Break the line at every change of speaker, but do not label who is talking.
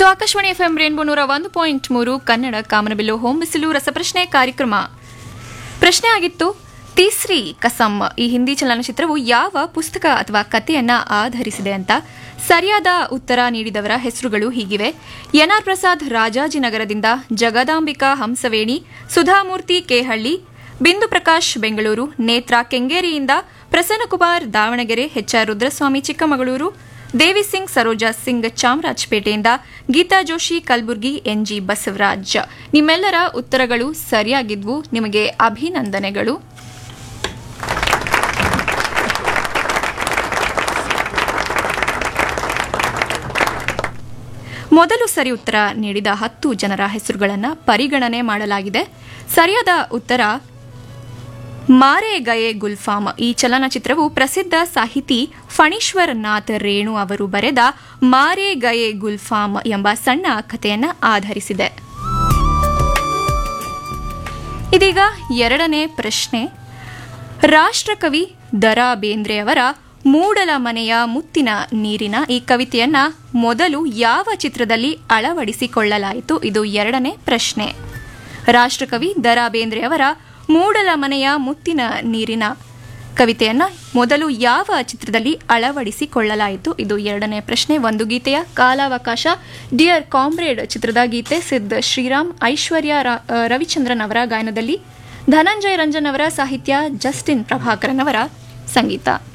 ಇದು Akashvani FM rainbow ನೂರ ಒಂದು ಪಾಯಿಂಟ್ ಮೂರು ಕನ್ನಡ ಕಾಮನಬಿಲ್ಲು ಹೋಮ್ ಬಿಸಿಲು ರಸಪ್ರಶ್ನೆ ಕಾರ್ಯಕ್ರಮ ಪ್ರಶ್ನೆ ಆಗಿತ್ತು ತೀಸ್ರಿ ಕಸಮ್ ಈ ಹಿಂದಿ ಚಲನಚಿತ್ರವು ಯಾವ ಪುಸ್ತಕ ಅಥವಾ ಕಥೆಯನ್ನ ಆಧರಿಸಿದೆ ಅಂತ ಸರಿಯಾದ ಉತ್ತರ ನೀಡಿದವರ ಹೆಸರುಗಳು ಹೀಗಿವೆ ಎನ್ಆರ್ ಪ್ರಸಾದ್ ರಾಜಾಜಿನಗರದಿಂದ ಜಗದಾಂಬಿಕಾ ಹಂಸವೇಣಿ ಸುಧಾಮೂರ್ತಿ ಕೇಹಳ್ಳಿ ಬಿಂದು ಪ್ರಕಾಶ್ ಬೆಂಗಳೂರು ನೇತ್ರ ಕೆಂಗೇರಿಯಿಂದ ಪ್ರಸನ್ನಕುಮಾರ್ ದಾವಣಗೆರೆ ಎಚ್ಆರ್ ರುದ್ರಸ್ವಾಮಿ ಚಿಕ್ಕಮಗಳೂರು ದೇವಿ ಸಿಂಗ್ ಸರೋಜಾ ಸಿಂಗ್ ಚಾಮರಾಜಪೇಟೆಯಿಂದ ಗೀತಾ ಜೋಶಿ ಕಲಬುರ್ಗಿ ಎನ್ಜಿ ಬಸವರಾಜ್ ನಿಮ್ಮೆಲ್ಲರ ಉತ್ತರಗಳು ಸರಿಯಾಗಿದ್ವು ನಿಮಗೆ ಅಭಿನಂದನೆಗಳು ಮೊದಲು ಸರಿ ಉತ್ತರ ನೀಡಿದ ಹತ್ತು ಜನರ ಹೆಸರುಗಳನ್ನು ಪರಿಗಣನೆ ಮಾಡಲಾಗಿದೆ ಸರಿಯಾದ ಉತ್ತರ ಮಾರೆ ಗಯೆ ಗುಲ್ಫಾಮ್ ಈ ಚಲನಚಿತ್ರವು ಪ್ರಸಿದ್ಧ ಸಾಹಿತಿ ಫಣೀಶ್ವರ್ ನಾಥ್ ರೇಣು ಅವರು ಬರೆದ ಮಾರೆ ಗಯೆ ಗುಲ್ಫಾಮ್ ಎಂಬ ಸಣ್ಣ ಕಥೆಯನ್ನ ಆಧರಿಸಿದೆ ಇದೀಗ ಎರಡನೇ ಪ್ರಶ್ನೆ ರಾಷ್ಟ್ರಕವಿ ದರಾ ಬೇಂದ್ರೆಯವರ ಮೂಡಲ ಮನೆಯ ಮುತ್ತಿನ ನೀರಿನ ಈ ಕವಿತೆಯನ್ನ ಮೊದಲು ಯಾವ ಚಿತ್ರದಲ್ಲಿ ಅಳವಡಿಸಿಕೊಳ್ಳಲಾಯಿತು ಇದು ಎರಡನೇ ಪ್ರಶ್ನೆ ರಾಷ್ಟ್ರಕವಿ ದರಾ ಬೇಂದ್ರೆಯವರ ಮೂಡಲ ಮನೆಯ ಮುತ್ತಿನ ನೀರಿನ ಕವಿತೆಯನ್ನ ಮೊದಲು ಯಾವ ಚಿತ್ರದಲ್ಲಿ ಅಳವಡಿಸಿಕೊಳ್ಳಲಾಯಿತು ಇದು ಎರಡನೇ ಪ್ರಶ್ನೆ ಒಂದು ಗೀತೆಯ ಕಾಲಾವಕಾಶ ಡಿಯರ್ ಕಾಮ್ರೇಡ್ ಚಿತ್ರದ ಗೀತೆ ಸಿದ್ಧ ಶ್ರೀರಾಮ್ ಐಶ್ವರ್ಯ ರ- ಆ, ರವಿಚಂದ್ರನ್ ಅವರ ಗಾಯನದಲ್ಲಿ ಧನಂಜಯ ರಂಜನ್ ಅವರ ಸಾಹಿತ್ಯ ಜಸ್ಟಿನ್ ಪ್ರಭಾಕರನ್ ಅವರ ಸಂಗೀತ